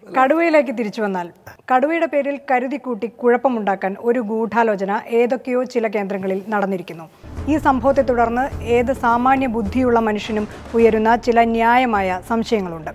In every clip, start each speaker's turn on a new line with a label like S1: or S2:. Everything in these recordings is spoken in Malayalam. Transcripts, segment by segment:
S1: കടുവയിലേക്ക് തിരിച്ചു വന്നാൽ കടുവയുടെ പേരിൽ കരുതിക്കൂട്ടി കുഴപ്പമുണ്ടാക്കാൻ ഒരു ഗൂഢാലോചന ഏതൊക്കെയോ ചില കേന്ദ്രങ്ങളിൽ നടന്നിരിക്കുന്നു ഈ സംഭവത്തെ തുടർന്ന് ഏത് സാമാന്യ ബുദ്ധിയുള്ള മനുഷ്യനും ഉയരുന്ന ചില ന്യായമായ സംശയങ്ങളുണ്ട്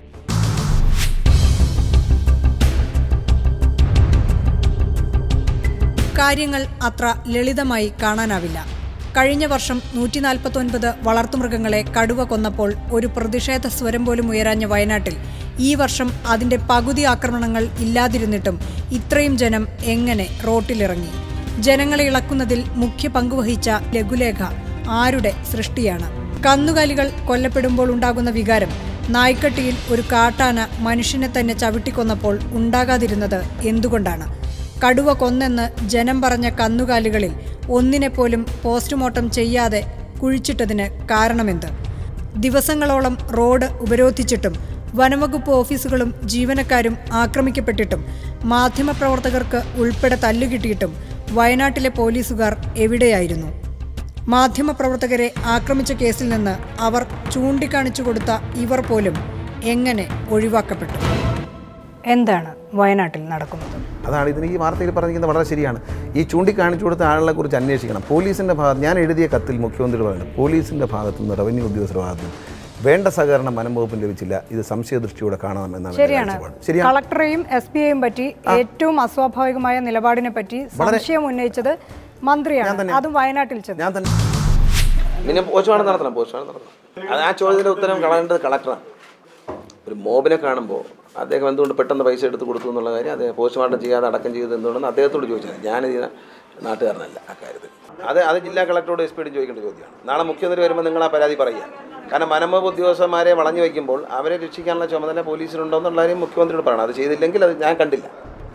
S1: കാര്യങ്ങൾ അത്ര ലളിതമായി കാണാനാവില്ല കഴിഞ്ഞ വർഷം നൂറ്റി നാൽപ്പത്തൊൻപത് വളർത്തുമൃഗങ്ങളെ കടുവ കൊന്നപ്പോൾ ഒരു പ്രതിഷേധ സ്വരം പോലും ഉയരാഞ്ഞ വയനാട്ടിൽ ഈ വർഷം അതിന്റെ പകുതി ആക്രമണങ്ങൾ ഇല്ലാതിരുന്നിട്ടും ഇത്രയും ജനം എങ്ങനെ റോട്ടിലിറങ്ങി ജനങ്ങളെ ഇളക്കുന്നതിൽ മുഖ്യ പങ്കുവഹിച്ച ലഘുലേഖ ആരുടെ സൃഷ്ടിയാണ് കന്നുകാലികൾ കൊല്ലപ്പെടുമ്പോൾ ഉണ്ടാകുന്ന വികാരം നായ്ക്കട്ടിയിൽ ഒരു കാട്ടാന മനുഷ്യനെ തന്നെ ചവിട്ടിക്കൊന്നപ്പോൾ ഉണ്ടാകാതിരുന്നത് എന്തുകൊണ്ടാണ് കടുവ കൊന്നെന്ന് ജനം പറഞ്ഞ കന്നുകാലികളിൽ ഒന്നിനെപ്പോലും പോസ്റ്റ്മോർട്ടം ചെയ്യാതെ കുഴിച്ചിട്ടതിന് കാരണമെന്ത് ദിവസങ്ങളോളം റോഡ് ഉപരോധിച്ചിട്ടും വനവകുപ്പ് ഓഫീസുകളും ജീവനക്കാരും ആക്രമിക്കപ്പെട്ടിട്ടും മാധ്യമപ്രവർത്തകർക്ക് ഉൾപ്പെടെ തല്ലുകിട്ടിയിട്ടും വയനാട്ടിലെ പോലീസുകാർ എവിടെയായിരുന്നു മാധ്യമപ്രവർത്തകരെ ആക്രമിച്ച കേസിൽ നിന്ന് അവർ ചൂണ്ടിക്കാണിച്ചു കൊടുത്ത ഇവർ പോലും എങ്ങനെ ഒഴിവാക്കപ്പെട്ടു എന്താണ് വയനാട്ടിൽ നടക്കുന്നത്
S2: അതാണ് ഇതിന് ഈ വാർത്തയിൽ പറഞ്ഞിരിക്കുന്നത് വളരെ ശരിയാണ് ഈ ചൂണ്ടിക്കാണിച്ചു കൊടുത്ത ആളുകളെ കുറിച്ച് അന്വേഷിക്കണം പോലീസിൻ്റെ ഭാഗത്ത് ഞാൻ എഴുതിയ കത്തിൽ മുഖ്യമന്ത്രി പറയുന്നത് പോലീസിൻ്റെ ഭാഗത്തു നിന്ന് റവന്യൂ ഉദ്യോഗസ്ഥരുടെ ഭാഗത്തു നിന്ന് വേണ്ട സഹകരണം വനം വകുപ്പിന് ലഭിച്ചില്ല ഇത് സംശയദൃഷ്ടിയോടെ കാണണം എന്നാണ് എൻ്റെ
S1: ശരിയാണ്
S2: കാഴ്ചപ്പാട്. ശരിയാണ്
S1: കളക്ടറെയും എസ് പി ഐയും പറ്റി ഏറ്റവും അസ്വാഭാവികമായ നിലപാടിനെ പറ്റി സംശയം ഉന്നയിച്ചത് മന്ത്രിയാണ് അതും വയനാട്ടിൽ ചെന്ന്
S2: ഞാൻ തന്നെ
S3: പിന്നെ പോസ്റ്റ്മോർട്ടം നടത്തണം പോസ്റ്റ്മോർട്ടം നടത്തണം അത് ആ ചോദ്യത്തിൻ്റെ ഉത്തരം കളയേണ്ടത് കളക്ടറാണ് ഒരു മോബിനെ കാണുമ്പോൾ അദ്ദേഹം എന്തുകൊണ്ട് പെട്ടെന്ന് പൈസ എടുത്ത് കൊടുത്തു എന്നുള്ള കാര്യം അദ്ദേഹം പോസ്റ്റ്മോർട്ടം ചെയ്യാതെ അടക്കം ചെയ്തത് എന്തുകൊണ്ടെന്ന് അദ്ദേഹത്തോട് ചോദിച്ചത് ഞാനിത് നാട്ടുകാരനല്ല ആ കാര്യത്തിൽ അത് അത് ജില്ലാ കളക്ടറോട് എസ് പിയോടും ചോദിക്കേണ്ട ചോദ്യമാണ് നാളെ മുഖ്യമന്ത്രി വരുമ്പോൾ നിങ്ങൾ ആ പരാതി പറയുക കാരണം വനംവകുപ്പ് ഉദ്യോഗസ്ഥന്മാരെ വളഞ്ഞു വയ്ക്കുമ്പോൾ അവരെ രക്ഷിക്കാനുള്ള ചുമതല പോലീസിനുണ്ടോ എന്നുള്ള കാര്യം മുഖ്യമന്ത്രിയോട് പറയണം അത് ചെയ്തില്ലെങ്കിൽ അത് ഞാൻ കണ്ടില്ല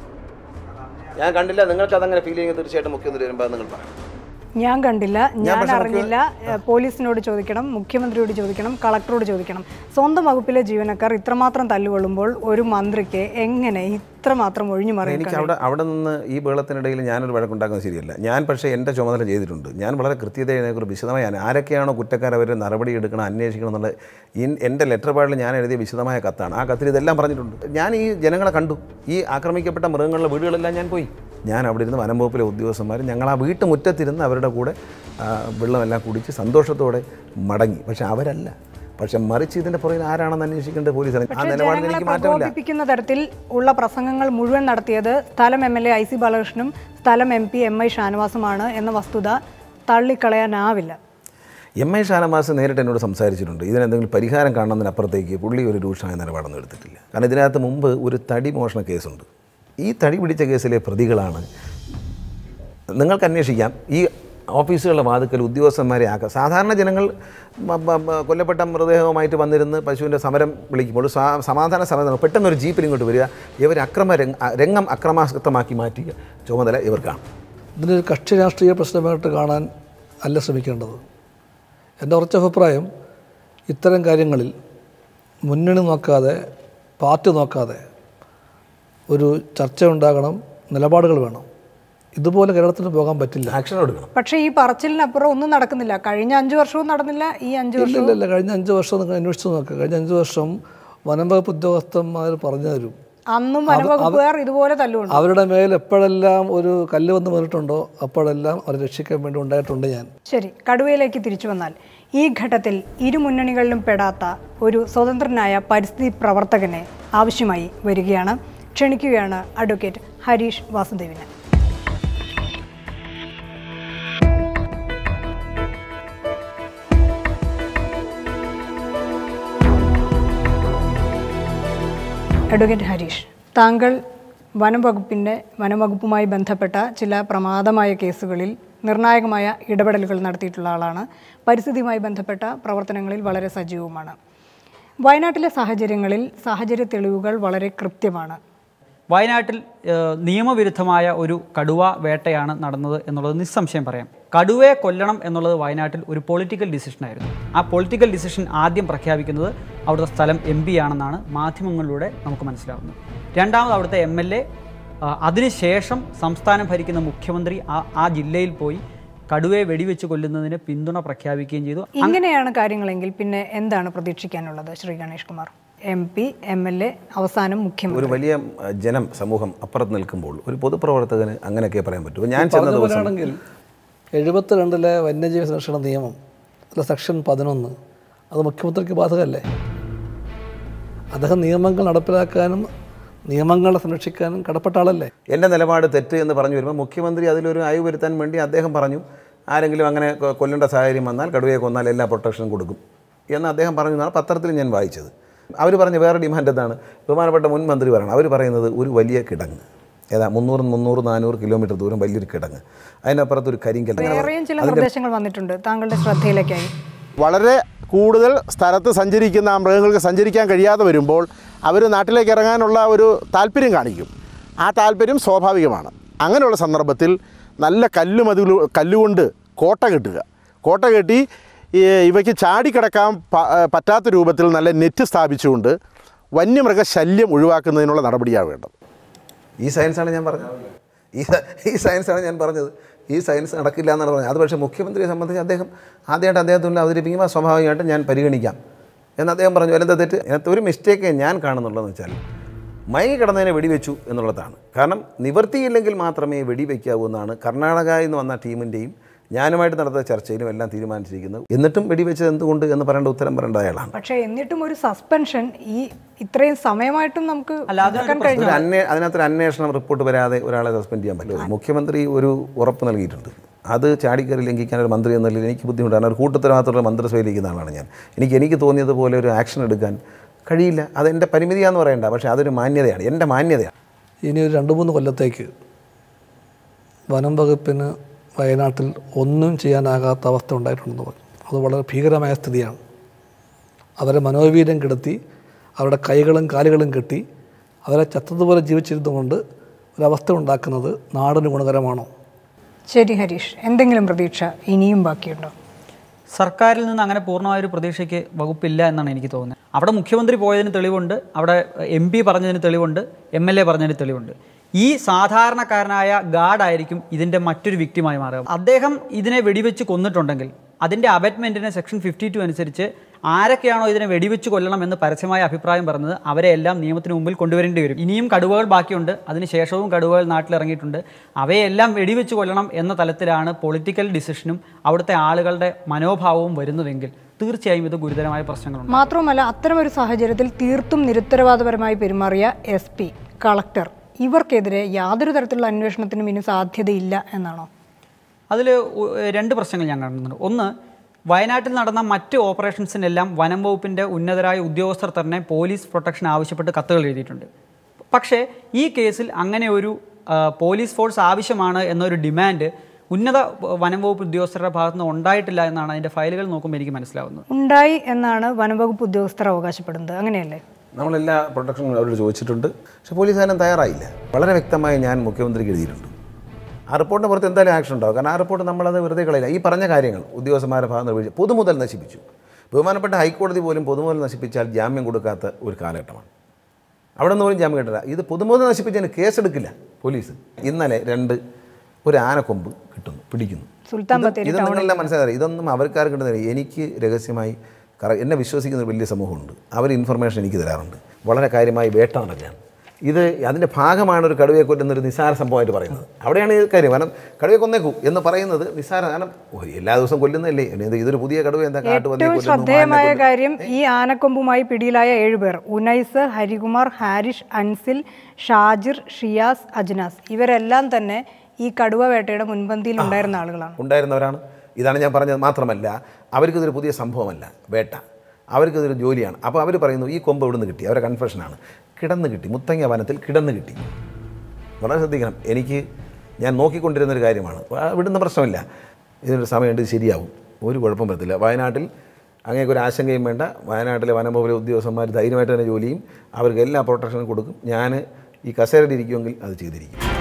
S3: ഞാൻ കണ്ടില്ല നിങ്ങൾക്ക് അതങ്ങനെ ഫീൽ ചെയ്യുന്നത് തീർച്ചയായിട്ടും മുഖ്യമന്ത്രി വരുമ്പോൾ അത് നിങ്ങൾ പറയണം
S1: ഞാൻ കണ്ടില്ല ഞാൻ
S2: പക്ഷേ
S1: അറിഞ്ഞില്ല ഏഹ് പോലീസിനോട് ചോദിക്കണം മുഖ്യമന്ത്രിയോട് ചോദിക്കണം കളക്ടറോട് ചോദിക്കണം സ്വന്തം വകുപ്പിലെ ജീവനക്കാർ ഇത്രമാത്രം തല്ലുകൊള്ളുമ്പോൾ ഒരു മന്ത്രിക്ക് എങ്ങനെ ഇത്രമാത്രം ഒഴിഞ്ഞു മറിയാൻ
S2: എനിക്ക് അവിടെ അവിടെ നിന്ന് ഈ ബഹളത്തിനിടയിൽ ഞാനൊരു വഴക്കുണ്ടാക്കുന്നത് ശരിയല്ല ഞാൻ പക്ഷേ എൻ്റെ ചുമതല ചെയ്തിട്ടുണ്ട് ഞാൻ വളരെ കൃത്യതയെക്കുറിച്ച് വിശദമായി ഞാൻ ആരൊക്കെയാണോ കുറ്റക്കാർ അവരെ നടപടി എടുക്കണം അന്വേഷിക്കണം എന്നുള്ള ഇൻ- എൻ്റെ ലെറ്റർ പാഡിൽ ഞാൻ എഴുതിയ വിശദമായ കത്താണ് ആ കത്തിൽ ഇതെല്ലാം പറഞ്ഞിട്ടുണ്ട് ഞാൻ ഈ ജനങ്ങളെ കണ്ടു ഈ ആക്രമിക്കപ്പെട്ട മൃഗങ്ങളുടെ വീടുകളെല്ലാം ഞാൻ പോയി ഞാൻ അവിടെ ഇരുന്ന് വനം വകുപ്പിലെ ഉദ്യോഗസ്ഥന്മാർ ഞങ്ങൾ ആ വീട്ടുമുറ്റത്തിരുന്ന് അവരുടെ കൂടെ ആ, വെള്ളമെല്ലാം കുടിച്ച് സന്തോഷത്തോടെ മടങ്ങി പക്ഷെ അവരല്ല പക്ഷെ മറിച്ച് ഇതിൻ്റെ പുറകിൽ ആരാണെന്ന് അന്വേഷിക്കേണ്ടത് പോലീസാണ് ആ
S1: പക്ഷേ
S2: നിലപാടിൽ
S1: ജനങ്ങളെ
S2: എനിക്ക് മാറ്റമില്ല
S1: പ്രകോപിപ്പിക്കുന്ന തരത്തിൽ ഉള്ള പ്രസംഗങ്ങൾ മുഴുവൻ നടത്തിയത് സ്ഥലം M L A I C ബാലകൃഷ്ണനും സ്ഥലം എം പി എം ഐ ഷാനവാസുമാണ് എന്ന വസ്തുത തള്ളിക്കളയാനാവില്ല
S2: എം ഐ ഷാനവാസ് നേരിട്ട് എന്നോട് സംസാരിച്ചിട്ടുണ്ട് ഇതിനെന്തെങ്കിലും പരിഹാരം കാണുന്നതിനപ്പുറത്തേക്ക് പുള്ളി ഒരു രൂക്ഷമായ നിലപാടൊന്നും എടുത്തിട്ടില്ല കാരണം ഇതിനകത്ത് മുമ്പ് ഒരു തടി മോഷണ കേസുണ്ട് ഈ തടി പിടിച്ച കേസിലെ പ്രതികളാണ് നിങ്ങൾക്ക് അന്വേഷിക്കാം ഈ ഓഫീസുകളുടെ വാതുക്കൽ ഉദ്യോഗസ്ഥന്മാരെ ആക്കാം സാധാരണ ജനങ്ങൾ മ- മ- മ- കൊല്ലപ്പെട്ട മൃതദേഹവുമായിട്ട് വന്നിരുന്ന് പശുവിൻ്റെ സമരം വിളിക്കുമ്പോൾ സാ- സമാധാന സമരം പെട്ടെന്ന് ഒരു ജീപ്പിൽ ഇങ്ങോട്ട് വരിക ഇവർ അക്രമ രംഗ രംഗം അക്രമാസക്തമാക്കി മാറ്റിയ ചുമതല ഇവർക്കാണ്
S4: ഇതിനൊരു കക്ഷി രാഷ്ട്രീയ പ്രശ്നമായിട്ട് കാണാൻ അല്ല ശ്രമിക്കേണ്ടത് എൻ്റെ ഉറച്ച അഭിപ്രായം ഇത്തരം കാര്യങ്ങളിൽ മുന്നണി നോക്കാതെ പാർട്ടി നോക്കാതെ ഒരു ചർച്ച ഉണ്ടാകണം നിലപാടുകൾ വേണം ഇതുപോലെ കേരളത്തിന് പോകാൻ പറ്റില്ല
S2: ആക്ഷൻ എടുക്കണം
S1: പക്ഷേ ഈ പറച്ചിലിനപ്പുറം ഒന്നും നടക്കുന്നില്ല കഴിഞ്ഞ അഞ്ചു വർഷവും നടന്നില്ല ഈ അഞ്ചു
S4: ഇല്ല
S1: വർഷവും
S4: ഇല്ല ഇല്ല കഴിഞ്ഞ അഞ്ച് വർഷം നിങ്ങൾ അന്വേഷിച്ച് നോക്കുക കഴിഞ്ഞ അഞ്ച് വർഷം വനം വകുപ്പ് ഉദ്യോഗസ്ഥന്മാർ പറഞ്ഞു തരും
S1: അന്നും വനവകുപ്പുകാർ ഇതുപോലെ തല്ലുകൊണ്ട്
S4: അവരുടെ മേൽ എപ്പോഴെല്ലാം ഒരു കല്ല് വന്ന് വീണിട്ടുണ്ടോ അപ്പോഴെല്ലാം അവരെ രക്ഷിക്കാൻ വേണ്ടി ഉണ്ടായിട്ടുണ്ട് ഞാൻ
S1: ശരി കടുവയിലേക്ക് തിരിച്ചു വന്നാൽ ഈ ഘട്ടത്തിൽ ഇരു മുന്നണികളിലും പെടാത്ത ഒരു സ്വതന്ത്രനായ പരിസ്ഥിതി പ്രവർത്തകനെ ആവശ്യമായി വരികയാണ് ക്ഷണിക്കുകയാണ് അഡ്വക്കേറ്റ് ഹരീഷ് വാസുദേവിനെ അഡ്വക്കേറ്റ് ഹരീഷ് താങ്കൾ വനം വകുപ്പിൻ്റെ വനം വകുപ്പുമായി ബന്ധപ്പെട്ട ചില പ്രമാദമായ കേസുകളിൽ നിർണായകമായ ഇടപെടലുകൾ നടത്തിയിട്ടുള്ള ആളാണ് പരിസ്ഥിതിയുമായി ബന്ധപ്പെട്ട പ്രവർത്തനങ്ങളിൽ വളരെ സജീവമാണ് വയനാട്ടിലെ സാഹചര്യങ്ങളിൽ സാഹചര്യ തെളിവുകൾ വളരെ കൃത്യമാണ്
S5: വയനാട്ടിൽ ഏഹ്, നിയമവിരുദ്ധമായ ഒരു കടുവ വേട്ടയാണ് നടന്നത് എന്നുള്ളത് നിസ്സംശയം പറയാം കടുവയെ കൊല്ലണം എന്നുള്ളത് വയനാട്ടിൽ ഒരു പൊളിറ്റിക്കൽ ഡിസിഷനായിരുന്നു ആ പൊളിറ്റിക്കൽ ഡിസിഷൻ ആദ്യം പ്രഖ്യാപിക്കുന്നത് അവിടുത്തെ സ്ഥലം എം പി ആണെന്നാണ് മാധ്യമങ്ങളിലൂടെ നമുക്ക് മനസ്സിലാവുന്നത് രണ്ടാമത് അവിടുത്തെ എം എൽ എ അതിനുശേഷം സംസ്ഥാനം ഭരിക്കുന്ന മുഖ്യമന്ത്രി ആ ആ ജില്ലയിൽ പോയി കടുവയെ വെടിവെച്ച് കൊല്ലുന്നതിന് പിന്തുണ പ്രഖ്യാപിക്കുകയും ചെയ്തു
S1: ഇങ്ങനെയാണ് കാര്യങ്ങളെങ്കിൽ പിന്നെ എന്താണ് പ്രതീക്ഷിക്കാനുള്ളത് Shri Ganesh Kumar M P M L A അവസാനം മുഖ്യമന്ത്രി
S2: ഒരു വലിയ അഹ്, ജനം സമൂഹം അപ്പുറത്ത് നിൽക്കുമ്പോൾ ഒരു പൊതുപ്രവർത്തകന് അങ്ങനെയൊക്കെ പറയാൻ പറ്റും ഇപ്പോൾ ഞാൻ ചെന്ന ദിവസം
S4: പറഞ്ഞതുപോലെയാണെങ്കിൽ എഴുപത്തിരണ്ടിലെ വന്യജീവി സംരക്ഷണ നിയമം അല്ല സെക്ഷൻ പതിനൊന്ന് അത് മുഖ്യമന്ത്രിക്ക് ബാധകമല്ലേ അദ്ദേഹം നിയമങ്ങൾ നടപ്പിലാക്കാനും നിയമങ്ങളെ സംരക്ഷിക്കാനും കടപ്പെട്ട ആളല്ലേ
S2: എൻ്റെ നിലപാട് തെറ്റ് എന്ന് പറഞ്ഞു വരുമ്പോൾ മുഖ്യമന്ത്രി അതിലൊരു അയവ് വരുത്താൻ വേണ്ടി അദ്ദേഹം പറഞ്ഞു ആരെങ്കിലും അങ്ങനെ കൊ- കൊല്ലേണ്ട സാഹചര്യം വന്നാൽ കടുവയെ കൊന്നാൽ എല്ലാ പ്രൊട്ടക്ഷനും കൊടുക്കും എന്ന് അദ്ദേഹം പറഞ്ഞു എന്നാണ് പത്രത്തിൽ ഞാൻ വായിച്ചത് അവർ പറഞ്ഞ വേറെ ഡിമാൻഡ് എന്താണ് ബഹുമാനപ്പെട്ട മുൻ മന്ത്രി പറയണം അവർ പറയുന്നത് ഒരു വലിയ കിടങ്ങ് ഏതാ മുന്നൂറ് മുന്നൂറ് നാനൂറ് കിലോമീറ്റർ ദൂരം വലിയൊരു കിടങ്ങ് അതിനപ്പുറത്ത് ഒരു കരിങ്കൽ
S1: വേറെയും ചില നിർദ്ദേശങ്ങൾ വന്നിട്ടുണ്ട് താങ്കളുടെ ശ്രദ്ധയിലേക്കായി
S6: വളരെ കൂടുതൽ സ്ഥലത്ത് സഞ്ചരിക്കുന്ന ആ മൃഗങ്ങൾക്ക് സഞ്ചരിക്കാൻ കഴിയാതെ വരുമ്പോൾ അവർ നാട്ടിലേക്ക് ഇറങ്ങാനുള്ള ഒരു താല്പര്യം കാണിക്കും ആ താല്പര്യം സ്വാഭാവികമാണ് അങ്ങനെയുള്ള സന്ദർഭത്തിൽ നല്ല കല്ലുമതിൽ കല്ലുകൊണ്ട് കോട്ട കെട്ടുക കോട്ട കെട്ടി ഈ ഇവയ്ക്ക് ചാടിക്കിടക്കാൻ പ- പറ്റാത്ത രൂപത്തിൽ നല്ല നെറ്റ് സ്ഥാപിച്ചുകൊണ്ട് വന്യമൃഗ ശല്യം ഒഴിവാക്കുന്നതിനുള്ള നടപടിയാണ് വേണ്ടത്
S2: ഈ സയൻസാണ് ഞാൻ പറഞ്ഞത് ഈ സ- ഈ സയൻസാണ് ഞാൻ പറഞ്ഞത് ഈ സയൻസ് നടക്കില്ല എന്നാണ് പറഞ്ഞത് അത് പക്ഷേ മുഖ്യമന്ത്രിയെ സംബന്ധിച്ച് അദ്ദേഹം ആദ്യമായിട്ട് അദ്ദേഹത്തിൻ്റെ അവതരിപ്പിക്കുമ്പോൾ സ്വാഭാവികമായിട്ട് ഞാൻ പരിഗണിക്കാം എന്ന് അദ്ദേഹം പറഞ്ഞു അതിലെന്താ തെറ്റ് അതിനകത്ത് ഒരു മിസ്റ്റേക്ക് ഞാൻ കാണുന്നുള്ളതെന്ന് വെച്ചാൽ മയങ്ങി കിടന്നതിനെ വെടിവെച്ചു എന്നുള്ളതാണ് കാരണം നിവർത്തിയില്ലെങ്കിൽ മാത്രമേ വെടിവെക്കാവൂ എന്നാണ് കർണാടകയിൽ നിന്ന് വന്ന ടീമിൻ്റെയും ഞാനുമായിട്ട് നടത്തിയ ചർച്ചയിലും എല്ലാം തീരുമാനിച്ചിരിക്കുന്നത് എന്നിട്ടും വെടിവെച്ചത് എന്തുകൊണ്ട് എന്ന് പറയേണ്ട ഉത്തരം പറയേണ്ട അയാളാണ്
S1: പക്ഷേ എന്നിട്ടും ഒരു സസ്പെൻഷൻ ഈ ഇത്രയും സമയമായിട്ടും നമുക്ക്
S5: അല്ല, അതൊരു
S1: ഉണ്ടാക്കാൻ കഴിഞ്ഞു
S2: ഒരു അന്വേ അതിനകത്തൊരു അന്വേഷണം റിപ്പോർട്ട് വരാതെ ഒരാളെ സസ്പെൻഡ് ചെയ്യാൻ പറ്റില്ല മുഖ്യമന്ത്രി ഒരു ഉറപ്പ് നൽകിയിട്ടുണ്ട് അത് ചാടിക്കറി ലംഘിക്കാൻ ഒരു മന്ത്രി എന്ന നിലയിൽ എനിക്ക് ബുദ്ധിമുട്ടാണ് ഒരു കൂട്ടത്തരമാകത്തുള്ള മന്ത്രിസഭയിലിരിക്കുന്ന ആളാണ് ഞാൻ എനിക്ക് എനിക്ക് തോന്നിയതുപോലെ ഒരു ആക്ഷൻ എടുക്കാൻ കഴിയില്ല അതെൻ്റെ പരിമിതിയാന്ന് പറയണ്ട പക്ഷേ അതൊരു മാന്യതയാണ് എൻ്റെ മാന്യതയാണ്
S4: ഇനി ഒരു രണ്ട് മൂന്ന് കൊല്ലത്തേക്ക് വനം വകുപ്പിന് വയനാട്ടിൽ ഒന്നും ചെയ്യാനാകാത്ത അവസ്ഥ ഉണ്ടായിട്ടുണ്ടെന്ന് പറഞ്ഞു അത് വളരെ ഭീകരമായ സ്ഥിതിയാണ് അവരെ മനോവീര്യം കെടുത്തി അവരുടെ കൈകളും കാലുകളും കെട്ടി അവരെ ചത്തതുപോലെ ജീവിച്ചിരുന്നുകൊണ്ട് ഒരവസ്ഥ ഉണ്ടാക്കുന്നത് നാടിന് ഗുണകരമാണോ
S1: ശരി ഹരീഷ് എന്തെങ്കിലും പ്രതീക്ഷ ഇനിയും ബാക്കിയുണ്ടോ
S5: സർക്കാരിൽ നിന്ന് അങ്ങനെ പൂർണ്ണമായൊരു പ്രതീക്ഷയ്ക്ക് വകുപ്പില്ല എന്നാണ് എനിക്ക് തോന്നുന്നത് അവിടെ മുഖ്യമന്ത്രി പോയതിന് തെളിവുണ്ട് അവിടെ എം പി പറഞ്ഞതിന് തെളിവുണ്ട് എം എൽ എ പറഞ്ഞതിന് തെളിവുണ്ട് ഈ സാധാരണക്കാരനായ ഗാർഡായിരിക്കും ഇതിൻ്റെ മറ്റൊരു വിക്റ്റിമായി മാറുക അദ്ദേഹം ഇതിനെ വെടിവെച്ച് കൊന്നിട്ടുണ്ടെങ്കിൽ അതിൻ്റെ അബറ്റ്മെൻറ്റിന് സെക്ഷൻ ഫിഫ്റ്റി ടു അനുസരിച്ച് ആരൊക്കെയാണോ ഇതിനെ വെടിവെച്ച് കൊല്ലണം എന്ന് പരസ്യമായ അഭിപ്രായം പറഞ്ഞത് അവരെ എല്ലാം നിയമത്തിന് മുമ്പിൽ കൊണ്ടുവരേണ്ടി വരും ഇനിയും കടുവകൾ ബാക്കിയുണ്ട് അതിനുശേഷവും കടുവകൾ നാട്ടിലിറങ്ങിയിട്ടുണ്ട് അവയെല്ലാം വെടിവെച്ച് കൊല്ലണം എന്ന തലത്തിലാണ് പൊളിറ്റിക്കൽ ഡിസിഷനും അവിടുത്തെ ആളുകളുടെ മനോഭാവവും വരുന്നതെങ്കിൽ തീർച്ചയായും ഇത് ഗുരുതരമായ പ്രശ്നങ്ങളുണ്ട്
S1: മാത്രവുമല്ല അത്തരമൊരു സാഹചര്യത്തിൽ തീർത്തും നിരുത്തരവാദപരമായി പെരുമാറിയ എസ് പി കളക്ടർ ഇവർക്കെതിരെ യാതൊരു തരത്തിലുള്ള അന്വേഷണത്തിനും ഇനി സാധ്യതയില്ല എന്നാണോ
S5: അതിൽ രണ്ട് പ്രശ്നങ്ങൾ ഞാൻ കാണുന്നുണ്ട് ഒന്ന് വയനാട്ടിൽ നടന്ന മറ്റ് ഓപ്പറേഷൻസിനെല്ലാം വനം വകുപ്പിൻ്റെ ഉന്നതരായ ഉദ്യോഗസ്ഥർ തന്നെ പോലീസ് പ്രൊട്ടക്ഷൻ ആവശ്യപ്പെട്ട് കത്തുകൾ എഴുതിയിട്ടുണ്ട് പക്ഷേ ഈ കേസിൽ അങ്ങനെ ഒരു ആ, പോലീസ് ഫോഴ്സ് ആവശ്യമാണ് എന്നൊരു ഡിമാൻഡ് ഉന്നത വനം വകുപ്പ് ഉദ്യോഗസ്ഥരുടെ ഭാഗത്തുനിന്ന് ഉണ്ടായിട്ടില്ല എന്നാണ് അതിൻ്റെ ഫയലുകൾ നോക്കുമ്പോൾ എനിക്ക് മനസ്സിലാവുന്നത്
S1: ഉണ്ടായി എന്നാണ് വനംവകുപ്പ് ഉദ്യോഗസ്ഥർ അവകാശപ്പെടുന്നത് അങ്ങനെയല്ലേ
S2: നമ്മളെല്ലാ പ്രൊട്ടക്ഷനും അവരോട് ചോദിച്ചിട്ടുണ്ട് പക്ഷേ പോലീസുകാരൻ തയ്യാറായില്ല വളരെ വ്യക്തമായി ഞാൻ മുഖ്യമന്ത്രിക്ക് എഴുതിയിട്ടുണ്ട് ആ റിപ്പോർട്ടിന് പുറത്ത് എന്തായാലും ആക്ഷൻ ഉണ്ടാവും കാരണം ആ റിപ്പോർട്ട് നമ്മളത് വെറുതെ കളയില്ല ഈ പറഞ്ഞ കാര്യങ്ങൾ ഉദ്യോഗസ്ഥന്മാരുടെ ഭാഗം നിർവഹിച്ചു പൊതുമുതൽ നശിപ്പിച്ചു ബഹുമാനപ്പെട്ട ഹൈക്കോടതി പോലും പൊതുമുതൽ നശിപ്പിച്ചാൽ ജാമ്യം കൊടുക്കാത്ത ഒരു കാലഘട്ടമാണ് അവിടെ നിന്ന് പോലും ജാമ്യം കിട്ടില്ല ഇത് പൊതുമുതൽ നശിപ്പിച്ചതിന് കേസെടുക്കില്ല പോലീസ് ഇന്നലെ രണ്ട് ഒരു ആനക്കൊമ്പ് കിട്ടുന്നു പിടിക്കുന്നു
S1: സുൽത്താൻ
S2: ഇത്
S1: ബത്തേരി
S2: ഇത് നിങ്ങളെല്ലാം മനസ്സിലായി ഇതൊന്നും അവർക്കാർക്ക് കിട്ടുന്നില്ല എനിക്ക് രഹസ്യമായി കറ എന്നെ വിശ്വസിക്കുന്ന ഒരു വലിയ സമൂഹമുണ്ട് അവർ ഇൻഫർമേഷൻ എനിക്ക് തരാറുണ്ട് വളരെ കാര്യമായി വേട്ട നടക്കുകയാണ് ഇത് അതിൻ്റെ ഭാഗമാണ് ഒരു കടുവയെ കൊല്ലുന്നൊരു നിസ്സാര സംഭവമായിട്ട് പറയുന്നത് അവിടെയാണ് ഈ കാര്യം കാരണം കടുവയെ കൊന്നേക്കൂ എന്ന് പറയുന്നത് നിസ്സാര കാരണം ഓ, എല്ലാ ദിവസവും കൊല്ലുന്നതല്ലേ ഇനി ഇത് ഇതൊരു പുതിയ കടുവ എന്താ കാട്ടുപന്നിയെ
S1: ഏറ്റവും
S2: കൊല്ലുന്നു, മാനിനെ
S1: ശ്രദ്ധേയമായ
S2: കൊല്ലുന്നു.
S1: കാര്യം ഈ ആനക്കൊമ്പുമായി പിടിയിലായ ഏഴുപേർ ഉനൈസ് ഹരികുമാർ ഹാരിഷ് അൻസിൽ ഷാജിർ ഷിയാസ് അജ്നാസ് ഇവരെല്ലാം തന്നെ ഈ കടുവ വേട്ടയുടെ മുൻപന്തിയിൽ ഉണ്ടായിരുന്ന ആളുകളാണ്
S2: ഉണ്ടായിരുന്നവരാണ് ഇതാണ് ഞാൻ പറഞ്ഞത് മാത്രമല്ല അവർക്കിതൊരു പുതിയ സംഭവമല്ല വേട്ട അവർക്കിതൊരു ജോലിയാണ് അപ്പോൾ അവർ പറയുന്നു ഈ കൊമ്പ് ഇവിടുന്ന് കിട്ടി അവരെ കൺഫെഷനാണ് കിടന്ന് കിട്ടി മുത്തങ്ങ വനത്തിൽ കിടന്ന് കിട്ടി വളരെ ശ്രദ്ധിക്കണം എനിക്ക് ഞാൻ നോക്കിക്കൊണ്ടിരുന്നൊരു കാര്യമാണ് ആ, വിടുന്ന പ്രശ്നമില്ല ഇതിനൊരു സമയമുണ്ട് ഇത് ശരിയാവും ഒരു കുഴപ്പം വരത്തില്ല വയനാട്ടിൽ അങ്ങേക്ക് ഒരു ആശങ്കയും വേണ്ട വയനാട്ടിലെ വനംവകുപ്പിലെ ഉദ്യോഗസ്ഥന്മാർ ധൈര്യമായിട്ട് തന്നെ ജോലിയും അവർക്ക് എല്ലാ പ്രൊട്ടക്ഷനും കൊടുക്കും ഞാൻ ഈ കസേരയിൽ ഇരിക്കുമെങ്കിൽ അത് ചെയ്തിരിക്കും